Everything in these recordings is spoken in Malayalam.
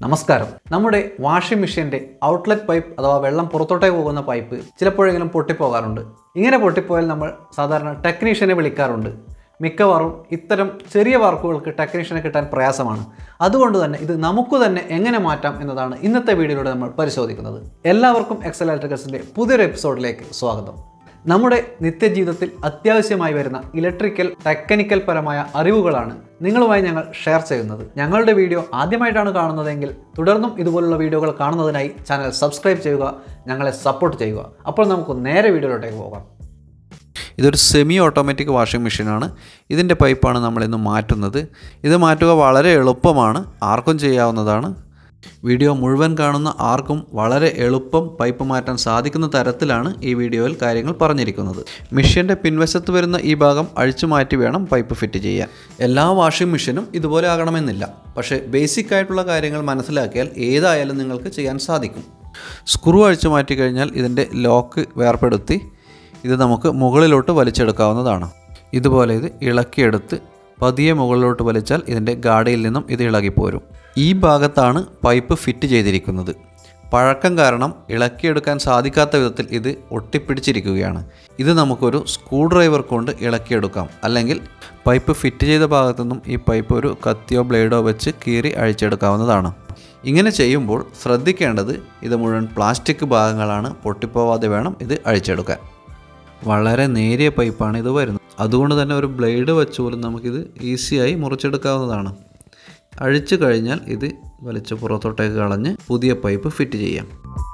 നമസ്കാരം നമ്മുടെ വാഷിംഗ് മെഷീൻ്റെ ഔട്ട്ലെറ്റ് പൈപ്പ് അഥവാ വെള്ളം പുറത്തോട്ടേക്ക് പോകുന്ന പൈപ്പ് ചിലപ്പോഴെങ്കിലും പൊട്ടിപ്പോകാറുണ്ട് ഇങ്ങനെ പൊട്ടിപ്പോയാൽ നമ്മൾ സാധാരണ ടെക്നീഷ്യനെ വിളിക്കാറുണ്ട് മിക്കവാറും ഇത്തരം ചെറിയ വർക്കുകൾക്ക് ടെക്നീഷ്യനെ കിട്ടാൻ പ്രയാസമാണ് അതുകൊണ്ട് തന്നെ ഇത് നമുക്ക് തന്നെ എങ്ങനെ മാറ്റാം എന്നതാണ് ഇന്നത്തെ വീഡിയോയിലൂടെ നമ്മൾ പരിശോധിക്കുന്നത് എല്ലാവർക്കും എക്സൽ ഇലക്ട്രിക്കൽസിൻ്റെ പുതിയൊരു എപ്പിസോഡിലേക്ക് സ്വാഗതം നമ്മുടെ നിത്യജീവിതത്തിൽ അത്യാവശ്യമായി വരുന്ന ഇലക്ട്രിക്കൽ ടെക്നിക്കൽ പരമായ അറിവുകളാണ് നിങ്ങളുമായി ഞങ്ങൾ ഷെയർ ചെയ്യുന്നത് ഞങ്ങളുടെ വീഡിയോ ആദ്യമായിട്ടാണ് കാണുന്നതെങ്കിൽ തുടർന്നും ഇതുപോലുള്ള വീഡിയോകൾ കാണുന്നതിനായി ചാനൽ സബ്സ്ക്രൈബ് ചെയ്യുക ഞങ്ങളെ സപ്പോർട്ട് ചെയ്യുക അപ്പോൾ നമുക്ക് നേരെ വീഡിയോയിലോട്ടേക്ക് പോകാം ഇതൊരു സെമി ഓട്ടോമാറ്റിക് വാഷിംഗ് മെഷീനാണ് ഇതിൻ്റെ പൈപ്പാണ് നമ്മളിന്ന് മാറ്റുന്നത് ഇത് മാറ്റുക വളരെ എളുപ്പമാണ് ആർക്കും ചെയ്യാവുന്നതാണ് വീഡിയോ മുഴുവൻ കാണുന്ന ആർക്കും വളരെ എളുപ്പം പൈപ്പ് മാറ്റാൻ സാധിക്കുന്ന തരത്തിലാണ് ഈ വീഡിയോയിൽ കാര്യങ്ങൾ പറഞ്ഞിരിക്കുന്നത് മെഷീൻ്റെ പിൻവശത്ത് വരുന്ന ഈ ഭാഗം അഴിച്ചു മാറ്റി വേണം പൈപ്പ് ഫിറ്റ് ചെയ്യാൻ എല്ലാ വാഷിംഗ് മെഷീനും ഇതുപോലെ ആകണമെന്നില്ല പക്ഷേ ബേസിക് ആയിട്ടുള്ള കാര്യങ്ങൾ മനസ്സിലാക്കിയാൽ ഏതായാലും നിങ്ങൾക്ക് ചെയ്യാൻ സാധിക്കും സ്ക്രൂ അഴിച്ചു മാറ്റി കഴിഞ്ഞാൽ ഇതിൻ്റെ ലോക്ക് വേർപ്പെടുത്തി ഇത് നമുക്ക് മുകളിലോട്ട് വലിച്ചെടുക്കാവുന്നതാണ് ഇതുപോലെ ഇത് ഇളക്കിയെടുത്ത് പതിയെ മുകളിലോട്ട് വലിച്ചാൽ ഇതിൻ്റെ ഗാഡിയിൽ നിന്നും ഇത് ഇളകിപ്പോരും ഈ ഭാഗത്താണ് പൈപ്പ് ഫിറ്റ് ചെയ്തിരിക്കുന്നത് പഴക്കം കാരണം ഇളക്കിയെടുക്കാൻ സാധിക്കാത്ത വിധത്തിൽ ഇത് ഒട്ടിപ്പിടിച്ചിരിക്കുകയാണ് ഇത് നമുക്കൊരു സ്ക്രൂ ഡ്രൈവർ കൊണ്ട് ഇളക്കിയെടുക്കാം അല്ലെങ്കിൽ പൈപ്പ് ഫിറ്റ് ചെയ്ത ഭാഗത്തു നിന്നും ഈ പൈപ്പ് ഒരു കത്തിയോ ബ്ലേഡോ വെച്ച് കീറി അഴിച്ചെടുക്കാവുന്നതാണ് ഇങ്ങനെ ചെയ്യുമ്പോൾ ശ്രദ്ധിക്കേണ്ടത് ഇത് മുഴുവൻ പ്ലാസ്റ്റിക് ഭാഗങ്ങളാണ് പൊട്ടിപ്പോവാതെ വേണം ഇത് അഴിച്ചെടുക്കാൻ വളരെ നേരിയ പൈപ്പാണ് ഇത് വരുന്നത് അതുകൊണ്ട് തന്നെ ഒരു ബ്ലേഡ് വെച്ച് പോലും നമുക്കിത് ഈസിയായി മുറിച്ചെടുക്കാവുന്നതാണ് അഴിച്ചു കഴിഞ്ഞാൽ ഇത് വലിച്ച് പുറത്തോട്ടേക്ക് കളഞ്ഞ് പുതിയ പൈപ്പ് ഫിറ്റ് ചെയ്യാം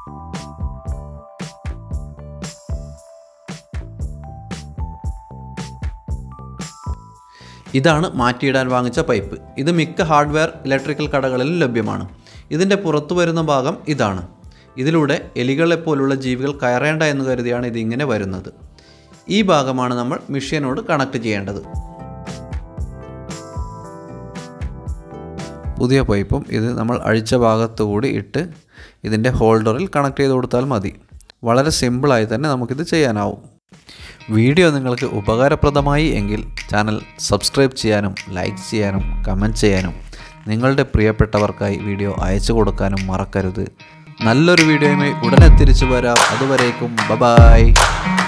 ഇതാണ് മാറ്റിയിടാൻ വാങ്ങിച്ച പൈപ്പ് ഇത് മിക്ക ഹാർഡ്വെയർ ഇലക്ട്രിക്കൽ കടകളിലും ലഭ്യമാണ് ഇതിൻ്റെ പുറത്തു വരുന്ന ഭാഗം ഇതാണ് ഇതിലൂടെ എലികളെപ്പോലുള്ള ജീവികൾ കയറേണ്ട എന്ന് കരുതിയാണ് ഇതിങ്ങനെ വരുന്നത് ഈ ഭാഗമാണ് നമ്മൾ മെഷീനോട് കണക്ട് ചെയ്യേണ്ടത് പുതിയ പൈപ്പും ഇത് നമ്മൾ അഴിച്ച ഭാഗത്തു കൂടി ഇട്ട് ഇതിൻ്റെ ഹോൾഡറിൽ കണക്ട് ചെയ്ത് കൊടുത്താൽ മതി വളരെ സിമ്പിളായി തന്നെ നമുക്കിത് ചെയ്യാനാവും വീഡിയോ നിങ്ങൾക്ക് ഉപകാരപ്രദമായി എങ്കിൽ ചാനൽ സബ്സ്ക്രൈബ് ചെയ്യാനും ലൈക്ക് ചെയ്യാനും കമൻറ്റ് ചെയ്യാനും നിങ്ങളുടെ പ്രിയപ്പെട്ടവർക്കായി വീഡിയോ അയച്ചു കൊടുക്കാനും മറക്കരുത് നല്ലൊരു വീഡിയോയുമായി ഉടനെ തിരിച്ചു വരാം അതുവരേക്കും ബ ബായ്